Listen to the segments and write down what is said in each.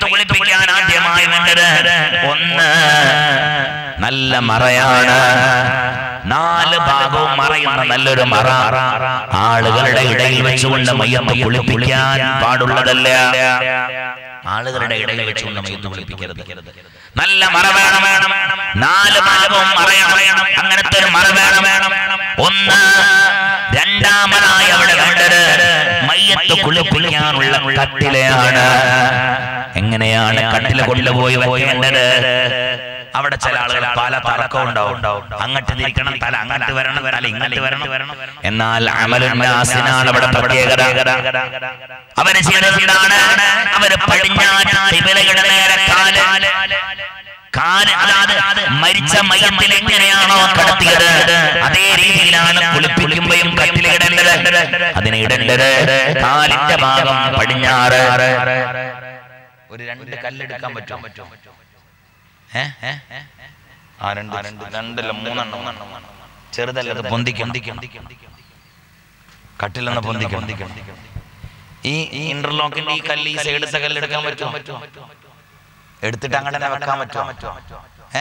മയ്യത്ത് കുളിപ്പിക്കാൻ ആദ്യമായി വേണ്ടത് ഒന്ന് നല്ല മറയാണ് നാല് ഭാഗവും മറയുന്ന നല്ലൊരു മറ ആളുകളുടെ ഇടയിൽ വെച്ചുകൊണ്ട് മയ്യത്ത് കുളിപ്പിക്കാൻ പാടുള്ളതല്ല ആളുകളുടെ ഇടയിൽ വെച്ചുകൊണ്ട് മയ്യത്ത് കുളിപ്പിക്കരുത് നല്ല മറ വേണം വേണം നാല് ഭാഗവും മറയണം അങ്ങനത്തെ ഒരു മറ വേണം വേണം ഒന്ന് രണ്ടാമതായി അവിടെ വേണ്ടത് മയ്യത്ത് കുളിപ്പിക്കാനുള്ള കട്ടിലയാണ് എങ്ങനെയാണ് കട്ടില കൊണ്ടുപോയി വെക്കേണ്ടത് അവിടെ ചില ആളുകൾ പല തർക്കം ഉണ്ടാവും അങ്ങോട്ട് തിരിക്കണം തല അങ്ങോട്ട് വരണം തല ഇങ്ങോട്ട് വരണം എന്നാൽ അമലുന്നാസിനാണ് അവിടെ പ്രത്യേകത അവര് ചെയ്തത് എന്താണ് അവര് പടിഞ്ഞാറ് തിബിലയുടെ നേരെ കാല് കാല് അതായത് മരിച്ച മയത്തിൽ എങ്ങനെയാണോ കടത്തിയത് അതേ രീതിയിലാണ് കുളിപ്പിക്കുമ്പോഴും കട്ടിലിടേണ്ടത് അതിന് ഇടേണ്ടത് കാലിന്റെ ഭാഗം പടിഞ്ഞാറ് ഒരു രണ്ട് കല്ലെടുക്കാൻ പറ്റും ഏ? ആ രണ്ട് രണ്ടല്ല മൂന്നെണ്ണം ചെറുതല്ല അത് പൊന്തിക്കും കട്ടിലെന്ന് പൊന്തിക്കും ഈ ഈ ഇന്റർലോക്കിന്റെ ഈ കല്ല് ഈ സൈഡത്തെ കല്ലെടുക്കാൻ പറ്റുമോ എടുത്തിട്ട് അങ്ങനെ തന്നെ വെക്കാൻ പറ്റുമോ ഏ?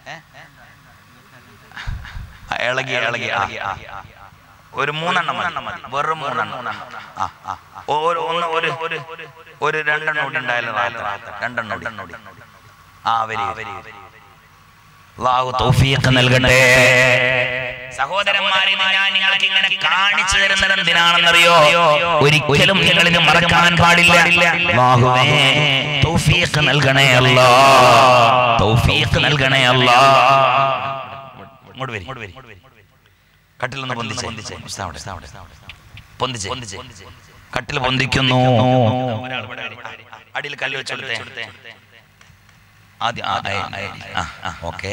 ആ, ഇളകി ഇളകി ആ, ആ. ഒരു മൂന്നെണ്ണം മതി വെറും മൂന്നെണ്ണം ആ ആ ഒരു ഒന്ന് ഒരു ഒരു രണ്ടെണ്ണം കൂടി ഉണ്ടായാലും റാഹത്ത്. രണ്ടെണ്ണം കൂടി ആ വരി വരി അള്ളാഹു തൗഫീഖ് നൽകട്ടെ സഹോദരന്മാരെ ഇത് ഞാൻ നിങ്ങൾക്ക് ഇങ്ങനെ കാണിച്ചു തരുന്നത് എന്തിനാണെന്നറിയോ ഒരിക്കലും നിങ്ങൾ ഇത് മറക്കാൻ പാടില്ല അല്ലാഹുവേ തൗഫീഖ് നൽകണേ അല്ലാ തൗഫീഖ് നൽകണേ അല്ലാ ഇങ്ങോട്ട് വരി കട്ടിലൊന്ന് പൊന്തിച്ച് ഉസ്താദ് അവിടെ, ഉസ്താദ് അവിടെ. പൊന്തിച്ച് കട്ടിൽ പൊന്തിക്കുന്നു അടിയിൽ കല്ല് വെച്ചെടുത്തേ ആദ്യം ആ, ആ, ആ, ആ, ഓക്കെ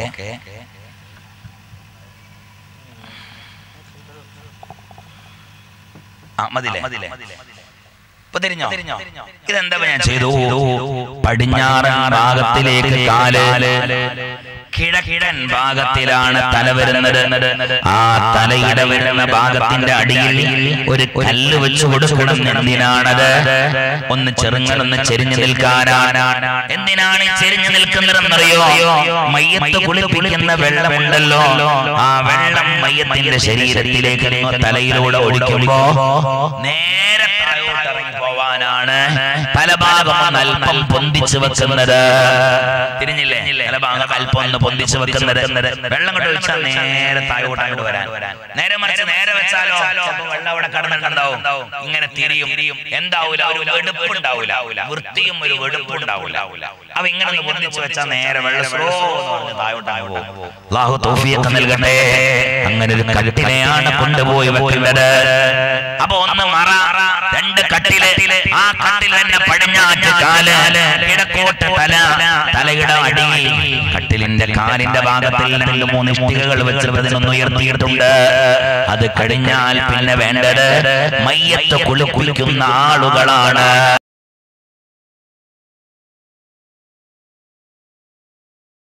ആ മതിലേ മതിലേ ഇപ്പൊ തിരിഞ്ഞോ ഇതെന്താ ഞാൻ ചെയ്തു പടിഞ്ഞാറൻ ഭാഗത്തിലേക്ക് കാല് കിഴക്കിഴൻ ഭാഗത്തിലാണ് തല വരുന്നത് ആ തലയിട വരുന്ന ഭാഗത്തിന്റെ അടിയിൽ ഒരു കല്ല് വെച്ച് കൊടുക്കണം എന്തിനാണത് ഒന്ന് ചെറുങ്ങനൊന്ന് ചെരിഞ്ഞു നിൽക്കാനാണ് എന്തിനാണ് ഈ ചെരിഞ്ഞു നിൽക്കുന്നതെന്നറിയോ മയ്യത്ത് കുളിപ്പിക്കുന്ന വെള്ളമുണ്ടല്ലോ ആ വെള്ളം മയ്യത്തിന്റെ ശരീരത്തിലേക്ക് തലയിലൂടെ ഒഴിക്കുമ്പോ നേരെ താഴോട്ട് ഇറങ്ങി പോവാനാണ് പല ഭാഗം ഒന്ന് അല്പം പൊന്തിച്ചു വെക്കുന്നത് തിരിഞ്ഞില്ലേ പല ഭാഗം അല്പം ഒന്ന് പൊന്തിച്ചു വെക്കുന്നത് വെള്ളം കൊണ്ട് ഒഴിച്ചാൽ നേരെ താഴോട്ട് അങ്ങോട്ട് വരാൻ നേരെ മറിച്ച് നേരെ വെച്ചാലോ ചിലപ്പോ വെള്ളം അവിടെ കടന്നിട്ടുണ്ടാവും ഇങ്ങനെ തിരിയും എന്താവൂല ഒരു വെടുപ്പ് ഉണ്ടാവൂല വൃത്തിയും ഒരു വെടുപ്പും ഉണ്ടാവൂല അവ ഇങ്ങനെ ഒന്ന് പൊന്തിച്ചു വെച്ചാൽ നേരെ വെള്ളം സ്ലോ താഴോട്ട് അങ്ങ് പോകും അള്ളാഹു തൗഫീഖ് നൽകട്ടെ അങ്ങനെ ഒരു കട്ടിനെയാണ് കൊണ്ടുപോയി വെക്കുന്നത് അപ്പൊ ഒന്ന് മറ രണ്ട് കട്ടില് ആ കട്ടിൽ തന്നെ പടിഞ്ഞാറ്റ് കാല് കിഴക്കോട്ട് തല തലയുടെ അടി കട്ടിലിന്റെ കാലിന്റെ ഭാഗത്തിൽ രണ്ട് മൂന്ന് ഇഷ്ടികകൾ വെച്ച് അതിനൊന്ന് ഉയർത്തിയിട്ടുണ്ട് അത് കഴിഞ്ഞാൽ പിന്നെ വേണ്ടത് മയ്യത്ത് കുളിക്കുന്ന ആളുകളാണ്